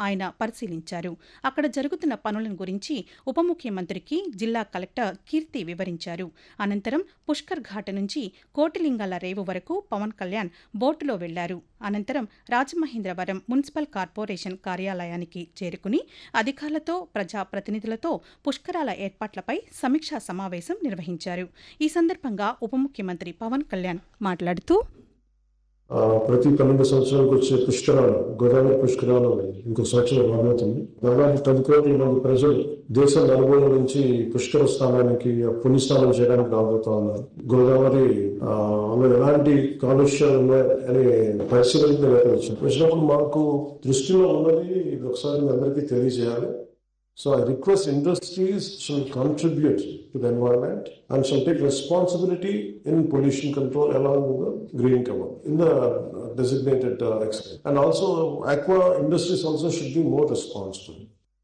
ఆయన పరిశీలించారు అక్కడ జరుగుతున్న పనులను గురించి ఉప ముఖ్యమంత్రికి జిల్లా కలెక్టర్ కీర్తి వివరించారు అనంతరం పుష్కర్ ఘాట్ నుంచి కోటిలింగాల రేవు వరకు పవన్ కళ్యాణ్ బోటులో వెళ్లారు అనంతరం రాజమహేంద్రవరం మున్సిపల్ కార్పొరేషన్ కార్యాలయానికి చేరుకుని అధికారులతో ప్రజాప్రతినిధులతో పుష్కరాల ఏర్పాట్లపై సమీక్షా సమావేశం నిర్వహించారు ఈ సందర్భంగా ఉప ముఖ్యమంత్రి పవన్ కళ్యాణ్ మాట్లాడుతూ ఆ, ప్రతి పన్నెండు సంవత్సరాలకు వచ్చే పుష్కరాలు గోదావరి పుష్కరాలు ఇంకో సంవత్సరం మొదలవుతుంది దాదాపు పది కోట్ల మంది ప్రజలు దేశం నలుమూల నుంచి పుష్కర స్థానానికి పుణ్యస్నానం చేయడానికి రాబోతా ఉన్నారు గోదావరి ఆ, లో ఎలాంటి కాలుష్యాలు ఉన్నాయి అనే పరిశీలనకి వచ్చాం వచ్చినప్పుడు మాకు దృష్టిలో ఉన్నది ఇది ఒకసారి మీ అందరికీ తెలియజేయాలి So I request industries shall contribute to the environment and shall take responsibility in pollution control along with the green cover in the uh, designated uh, extent. And also aqua industries also should be more responsible.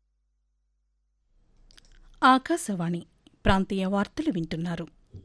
Akashvani ప్రాంతీయ వార్తలు వింటున్నారు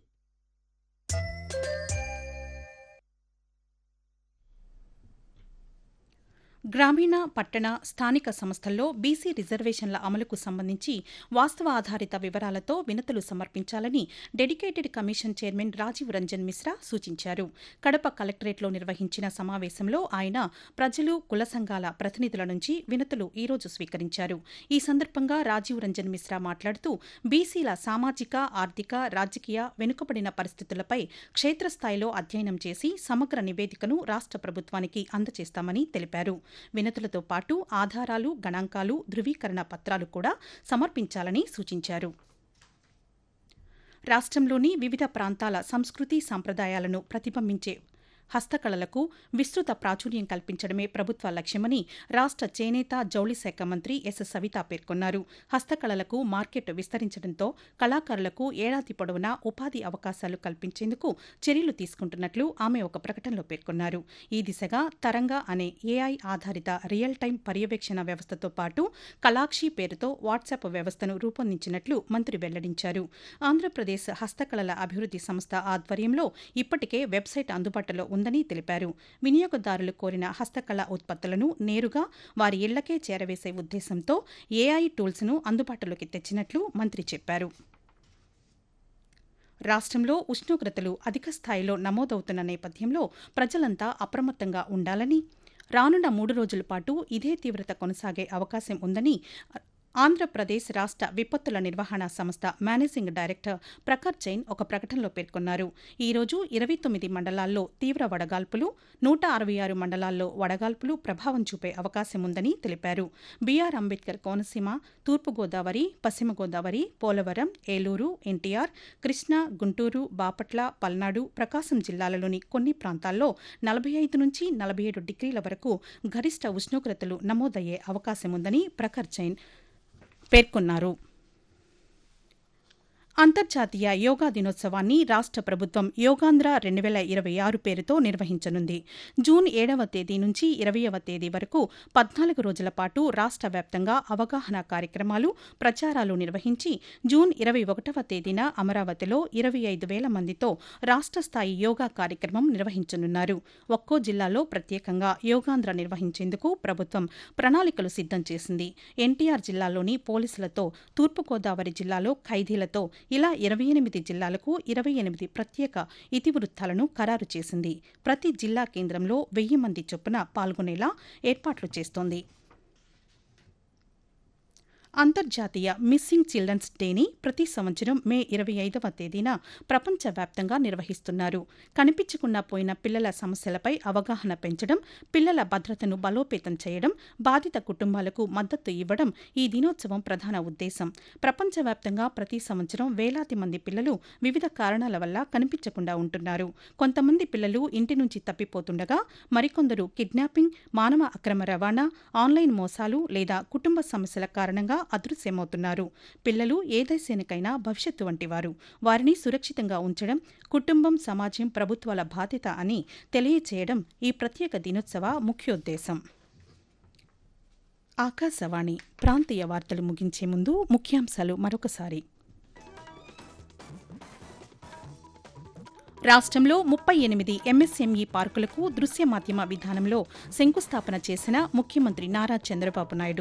గ్రామీణ పట్టణ స్థానిక సంస్థల్లో BC రిజర్వేషన్ల అమలుకు సంబంధించి వాస్తవ ఆధారిత వివరాలతో వినతులు సమర్పించాలని dedicated commission chairman Rajiv Ranjan Mishra సూచించారు కడప కలెక్టరేట్లో నిర్వహించిన సమావేశంలో ఆయన ప్రజలు కుల సంఘాల ప్రతినిధుల నుంచి వినతులు ఈరోజు స్వీకరించారు ఈ సందర్భంగా రాజీవ్ రంజన్ మిశ్రా మాట్లాడుతూ బీసీల సామాజిక ఆర్థిక రాజకీయ వెనుకబడిన పరిస్థితులపై క్షేత్రస్థాయిలో అధ్యయనం చేసి సమగ్ర నివేదికను రాష్ట్ర ప్రభుత్వానికి అందజేస్తామని తెలిపారు వినతులతో పాటు ఆధారాలు గణాంకాలు ధృవీకరణ పత్రాలు కూడా సమర్పించాలని సూచించారు రాష్ట్రంలోని వివిధ ప్రాంతాల సంస్కృతి సంప్రదాయాలను ప్రతిబింబించే హస్తకళలకు విస్తృత ప్రాచుర్యం కల్పించడమే ప్రభుత్వ లక్ష్యమని రాష్ట్ర చేనేత జౌళి శాఖ మంత్రి ఎస్ సవిత పేర్కొన్నారు హస్తకళలకు మార్కెట్ విస్తరించడంతో కళాకారులకు ఏడాది పొడవునా ఉపాధి అవకాశాలు కల్పించేందుకు చర్యలు తీసుకుంటున్నట్లు ఆమె ఒక ప్రకటనలో పేర్కొన్నారు ఈ దిశగా తరంగా అనే ఏఐ ఆధారిత రియల్ టైం పర్యవేక్షణ వ్యవస్థతో పాటు కళాక్షి పేరుతో వాట్సాప్ వ్యవస్థను రూపొందించినట్లు మంత్రి వెల్లడించారు ఆంధ్రప్రదేశ్ హస్తకళల అభివృద్ది సంస్థ ఆధ్వర్యంలో ఇప్పటికే వెబ్సైట్ అందుబాటులో ఉందని తెలిపారు వినియోగదారులు కోరిన హస్తకళ ఉత్పత్తులను నేరుగా వారి ఇళ్లకే చేరవేసే ఉద్దేశంతో ఏఐ టూల్స్ను అందుబాటులోకి తెచ్చినట్లు మంత్రి చెప్పారు రాష్ట్రంలో ఉష్ణోగ్రతలు అధిక స్థాయిలో నమోదవుతున్న నేపథ్యంలో ప్రజలంతా అప్రమత్తంగా ఉండాలని రానున్న మూడు రోజుల పాటు ఇదే తీవ్రత కొనసాగే అవకాశం ఉందని ఆంధ్రప్రదేశ్ రాష్ట్ర విపత్తుల నిర్వహణ సంస్థ మేనేజింగ్ డైరెక్టర్ ప్రఖర్ జైన్ ఒక ప్రకటనలో పేర్కొన్నారు ఈ రోజు ఇరవై తొమ్మిది మండలాల్లో తీవ్ర వడగాల్పులు నూట అరవై ఆరు మండలాల్లో వడగాల్పులు ప్రభావం చూపే అవకాశం ఉందని తెలిపారు బీఆర్ అంబేద్కర్ కోనసీమ తూర్పుగోదావరి పశ్చిమ గోదావరి పోలవరం ఏలూరు ఎన్టీఆర్ కృష్ణా గుంటూరు బాపట్ల పల్నాడు ప్రకాశం జిల్లాలలోని కొన్ని ప్రాంతాల్లో నలభై ఐదు నుంచి నలభై ఏడు డిగ్రీల వరకు గరిష్ట ఉష్ణోగ్రతలు నమోదయ్యే అవకాశం ఉందని ప్రఖర్ జైన్ పేర్కొన్నారు అంతర్జాతీయ యోగా దినోత్సవాన్ని రాష్ట్ర ప్రభుత్వం యోగాంధ్ర రెండు వేల ఇరవై ఆరు పేరుతో నిర్వహించనుంది జూన్ ఏడవ తేదీ నుంచి ఇరవయవ తేదీ వరకు పద్నాలుగు రోజుల పాటు రాష్ట్ర వ్యాప్తంగా అవగాహన కార్యక్రమాలు ప్రచారాలు నిర్వహించి జూన్ ఇరవై ఒకటవ తేదీన అమరావతిలో ఇరవై ఐదు వేల మందితో రాష్ట్ర స్థాయి యోగా కార్యక్రమం నిర్వహించనున్నారు ఒక్కో జిల్లాలో ప్రత్యేకంగా యోగాంధ్ర నిర్వహించేందుకు ప్రభుత్వం ప్రణాళికలు సిద్దం చేసింది ఎన్టీఆర్ జిల్లాలోని పోలీసులతో తూర్పుగోదావరి జిల్లాలో ఖైదీలతో ఇలా ఇరవై ఎనిమిది జిల్లాలకు ఇరవై ఎనిమిది ప్రత్యేక ఇతివృత్తాలను ఖరారు చేసింది ప్రతి జిల్లా కేంద్రంలో వెయ్యి మంది చొప్పున పాల్గొనేలా ఏర్పాట్లు చేస్తోంది అంతర్జాతీయ మిస్సింగ్ చిల్డ్రన్స్ డేని ప్రతి సంవత్సరం మే ఇరవై ఐదవ తేదీన ప్రపంచవ్యాప్తంగా నిర్వహిస్తున్నారు కనిపించకుండా పోయిన పిల్లల సమస్యలపై అవగాహన పెంచడం పిల్లల భద్రతను బలోపేతం చేయడం బాధిత కుటుంబాలకు మద్దతు ఇవ్వడం ఈ దినోత్సవం ప్రధాన ఉద్దేశం ప్రపంచవ్యాప్తంగా ప్రతి సంవత్సరం వేలాది మంది పిల్లలు వివిధ కారణాల వల్ల కనిపించకుండా ఉంటున్నారు కొంతమంది పిల్లలు ఇంటి నుంచి తప్పిపోతుండగా మరికొందరు కిడ్నాపింగ్ మానవ అక్రమ రవాణా ఆన్లైన్ మోసాలు లేదా కుటుంబ సమస్యల కారణంగా అదృశ్యమవుతున్నారు పిల్లలు ఏ దేశానికైనా భవిష్యత్తు వంటివారు వారిని సురక్షితంగా ఉంచడం కుటుంబం సమాజం ప్రభుత్వాల బాధ్యత అని తెలియచేయడం ఈ ప్రత్యేక దినోత్సవ ముఖ్యోద్దేశం ఆకాశవాణి ప్రాంతీయ వార్తలు ముగించే ముందు ముఖ్యాంశాలు మరొకసారి రాష్ట్రంలో ముప్పై ఎనిమిది ఎంఎస్ఎంఈ పార్కులకు దృశ్య మాధ్యమ విధానంలో శంకుస్థాపన చేసిన ముఖ్యమంత్రి నారా చంద్రబాబు నాయుడు